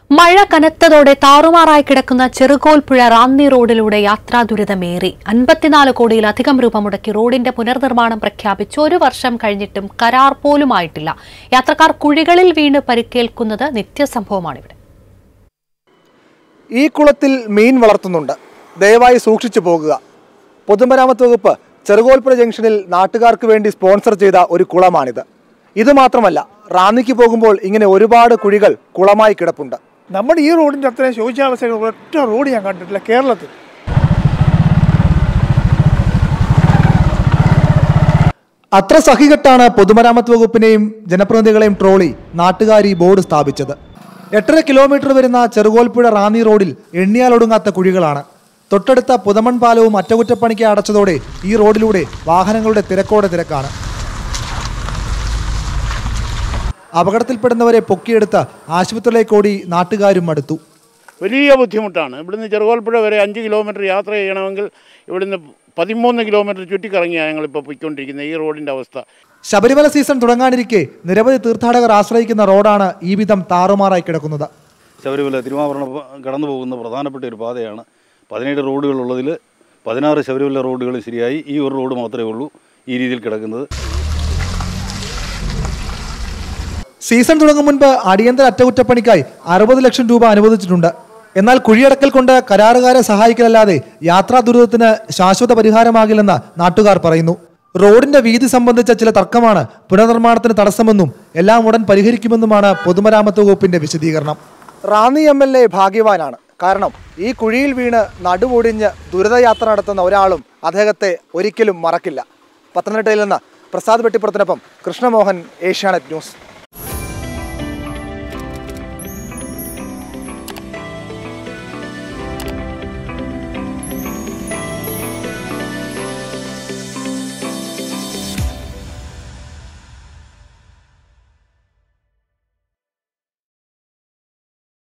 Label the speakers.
Speaker 1: മഴ കനത്തതോടെ താറുമാറായി കിടക്കുന്ന ചെറുകോൽപ്പുഴ റാന്നി റോഡിലൂടെ യാത്രാ ദുരിതമേറി അൻപത്തിനാല് കോടിയിലധികം രൂപ മുടക്കി റോഡിന്റെ പുനർനിർമ്മാണം പ്രഖ്യാപിച്ച് ഒരു വർഷം കഴിഞ്ഞിട്ടും കരാർ പോലുമായിട്ടില്ല യാത്രക്കാർ കുഴികളിൽ വീണ് പരിക്കേൽക്കുന്നത് നിത്യസംഭവമാണിവിടെ
Speaker 2: ഈ കുളത്തിൽ മീൻ വളർത്തുന്നുണ്ട് ദയവായി സൂക്ഷിച്ചു പോകുക പൊതുമരാമത്ത് വകുപ്പ് ചെറുകോൽപ്പുഴ ജംഗ്ഷനിൽ നാട്ടുകാർക്ക് വേണ്ടി സ്പോൺസർ ചെയ്ത ഒരു കുളമാണിത് ഇത് മാത്രമല്ല റാന്നിക്ക് പോകുമ്പോൾ ഇങ്ങനെ ഒരുപാട് കുഴികൾ കുളമായി കിടപ്പുണ്ട്
Speaker 3: നമ്മുടെ ഈ റോഡിൻ്റെ അത്രയും ശോചാവസ്ഥകൾ ഒറ്റ റോഡ് ഞാൻ കണ്ടിട്ടില്ല കേരളത്തിൽ
Speaker 2: അത്ര സഹികെട്ടാണ് പൊതുമരാമത്ത് വകുപ്പിനെയും ജനപ്രതിനിധികളെയും ട്രോളി നാട്ടുകാർ ഈ ബോർഡ് സ്ഥാപിച്ചത് എട്ടര കിലോമീറ്റർ വരുന്ന ചെറുകോൽപ്പുഴ റാന്നി റോഡിൽ എണ്ണിയാലൊടുങ്ങാത്ത കുഴികളാണ് തൊട്ടടുത്ത പുതമൺ പാലവും അറ്റകുറ്റപ്പണിക്ക് അടച്ചതോടെ ഈ റോഡിലൂടെ വാഹനങ്ങളുടെ തിരക്കോടെ തിരക്കാണ് അപകടത്തിൽപ്പെടുന്നവരെ പൊക്കിയെടുത്ത് ആശുപത്രിയിലേക്ക് ഓടി നാട്ടുകാരും മടുത്തു
Speaker 4: വലിയ ബുദ്ധിമുട്ടാണ് ഇവിടുന്ന് ചെറുകോൽപ്പുഴ വരെ അഞ്ച് കിലോമീറ്റർ യാത്ര ചെയ്യണമെങ്കിൽ ഇവിടുന്ന് പതിമൂന്ന് കിലോമീറ്റർ ചുറ്റിക്കറങ്ങിയാണ് ഞങ്ങളിപ്പോൾ പോയിക്കൊണ്ടിരിക്കുന്നത് ഈ റോഡിൻ്റെ അവസ്ഥ
Speaker 2: ശബരിമല സീസൺ തുടങ്ങാനിരിക്കെ നിരവധി തീർത്ഥാടകർ ആശ്രയിക്കുന്ന റോഡാണ് ഈ വിധം താറുമാറായി കിടക്കുന്നത്
Speaker 5: ശബരിമല തിരുവാഭരണം കടന്നു പോകുന്ന പ്രധാനപ്പെട്ട ഒരു പാതയാണ് പതിനേഴ് റോഡുകളുള്ളതിൽ പതിനാറ് ശബരിമല റോഡുകൾ ശരിയായി ഈ ഒരു റോഡ് മാത്രമേ ഉള്ളൂ ഈ രീതിയിൽ കിടക്കുന്നത്
Speaker 2: സീസൺ തുടങ്ങും മുൻപ് അടിയന്തര അറ്റകുറ്റപ്പണിക്കായി അറുപത് ലക്ഷം രൂപ അനുവദിച്ചിട്ടുണ്ട് എന്നാൽ കുഴിയടക്കൽ കൊണ്ട് കരാറുകാരെ സഹായിക്കലല്ലാതെ യാത്രാ ദുരിതത്തിന് ശാശ്വത പരിഹാരമാകില്ലെന്ന് നാട്ടുകാർ പറയുന്നു റോഡിന്റെ വീതി സംബന്ധിച്ച ചില തർക്കമാണ് പുനർനിർമ്മാണത്തിന് തടസ്സമെന്നും എല്ലാം ഉടൻ പരിഹരിക്കുമെന്നുമാണ് പൊതുമരാമത്ത് വകുപ്പിന്റെ വിശദീകരണം റാന്നി എം എൽ എ ഭാഗ്യവാനാണ് കാരണം ഈ കുഴിയിൽ വീണ് നടുവൊടിഞ്ഞ് ദുരിതയാത്ര നടത്തുന്ന ഒരാളും അദ്ദേഹത്തെ ഒരിക്കലും മറക്കില്ല പത്തനംതിട്ടയിൽ നിന്ന് പ്രസാദ് വെട്ടിപ്പുറത്തിനൊപ്പം കൃഷ്ണമോഹൻ ഏഷ്യാനെറ്റ് ന്യൂസ്